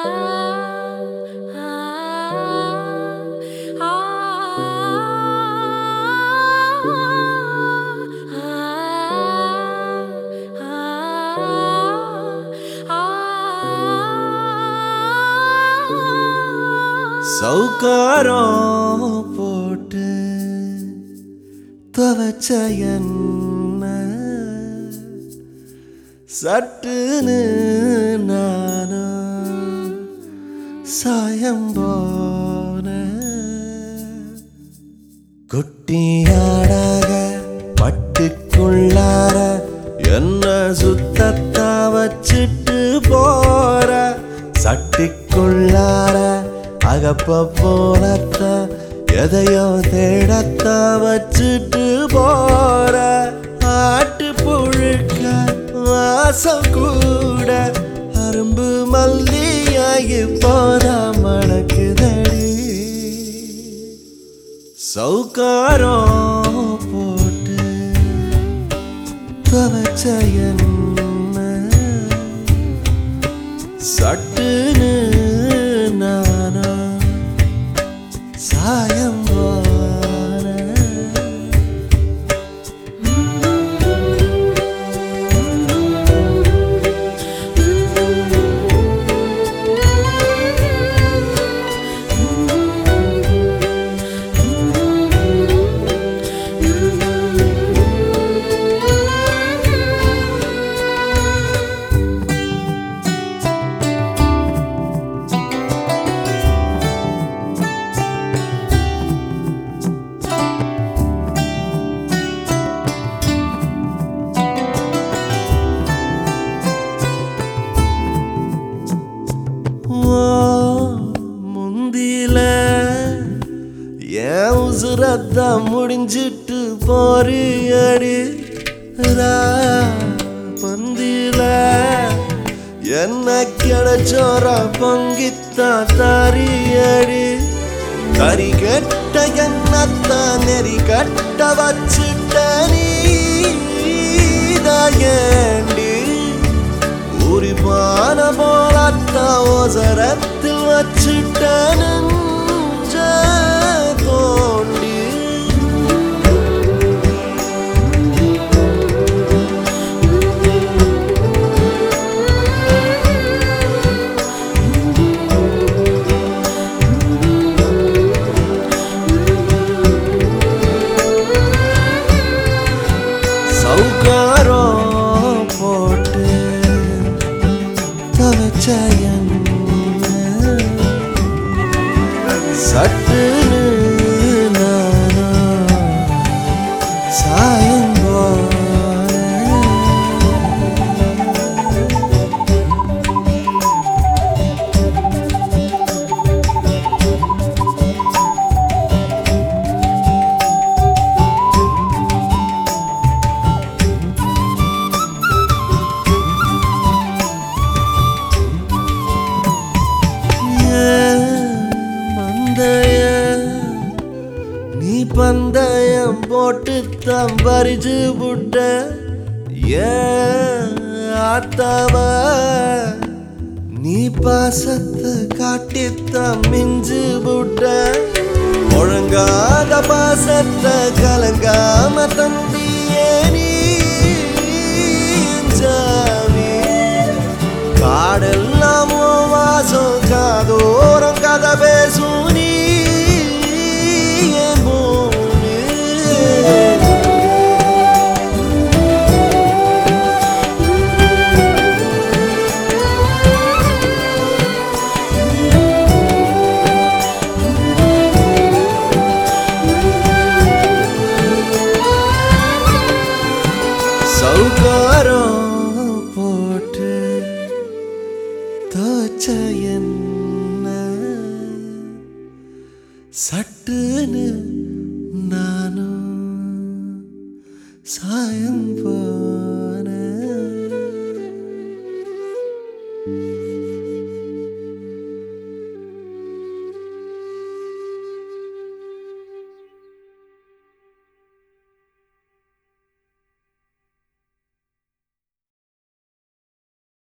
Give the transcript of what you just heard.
சவுக்காரம் போட்டு துவச்ச என்ன சட்டுன்னு நானும் சாயம் போன குட்டியாடாக பட்டுக்குள்ளார என்ன சுத்தத்தா வச்சிட்டு போற சட்டிக்குள்ளார அகப்ப போலத்த எதையோ தேடத்த வச்சிட்டு போற ஆட்டு புழுக்க வாசம் கூட அரும்பு மல்லியாகி போதா மணக்குதடி சவுக்காரம் போட்டு துவச்ச என்ன சட்டுன்னு நானா சாயம் போன ஓ, முந்தில என் உசுரத்த முடிஞ்சிட்டு போறியடி பந்தில என்ன கிடைச்சோர பொங்கித்தா தாரியடி கறி கெட்ட என்னத்த நெறி கட்ட வச்சுட்ட நீதாயேண்டி உரிப்பான போலத்த ஓசரத்தில் வச்சுட்ட நெஞ்ச தோண்டி சவுக்காரம் போட்டு துவச்ச என்ன சட்டுன்னு நானா சாயம் போன மந்தைய நீ பந்தயம் போட்டு தான் பறிச்சு புட்ட ஏன் ஆத்தாவ நீ பாசத்தை காட்டித்தான் மிஞ்சு புட்ட ஒழுங்காத பாசத்தை கலங்காம தம்பியே நீ ஜாமி காடெல்லாம் உன் வாசம் காதோரம் கதை பேசும் நீ என் பூமி. சவுக்காரம் போட்டு தோச்ச என்ன சட்ட